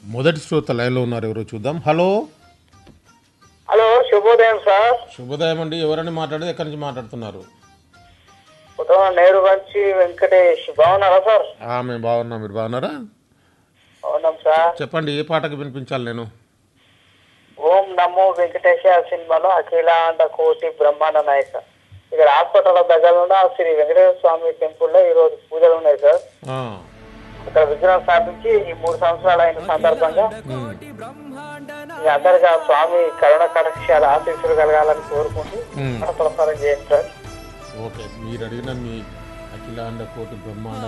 మొదటి శ్రోత లైన్లో ఉన్నారు ఎవరో చూద్దాం హలో హలో శుభోదయం సార్ శుభోదయం అండి ఎవరని మాట్లాడేది ఎక్కడి నుంచి మాట్లాడుతున్నారు ఉత్తమ నేరు మంచి వెంకటేష్ బాగున్నారా సార్ ఆ, మేము బాగున్నాం మీరు బాగున్నారా అవునాం సార్ చెప్పండి ఏ పాటకు వినిపించాలి నేను ఓం నమో వెంకటేశ సినిమాలో అఖిలాండ కోటి బ్రహ్మాండ నాయక ఇక్కడ హాస్పిటల్ దగ్గర ఉన్న శ్రీ వెంకటేశ్వర స్వామి టెంపుల్ లో ఈ రోజు పూజలు ఉన్నాయి సార్ ఆ, ఇక్కడ విగ్రహం స్థాపించి ఈ మూడు సంవత్సరాలు అయిన సందర్భంగా మీ అందరికీ ఆ స్వామి కరుణ కటాక్షాల ఆశీస్సులు కలగాలని కోరుకుంటూ ఉమ్. ప్రసారం చేయండి సార్ ఓకే మీరు అడిగిన మీ అఖిలాండ కోటి బ్రహ్మాండ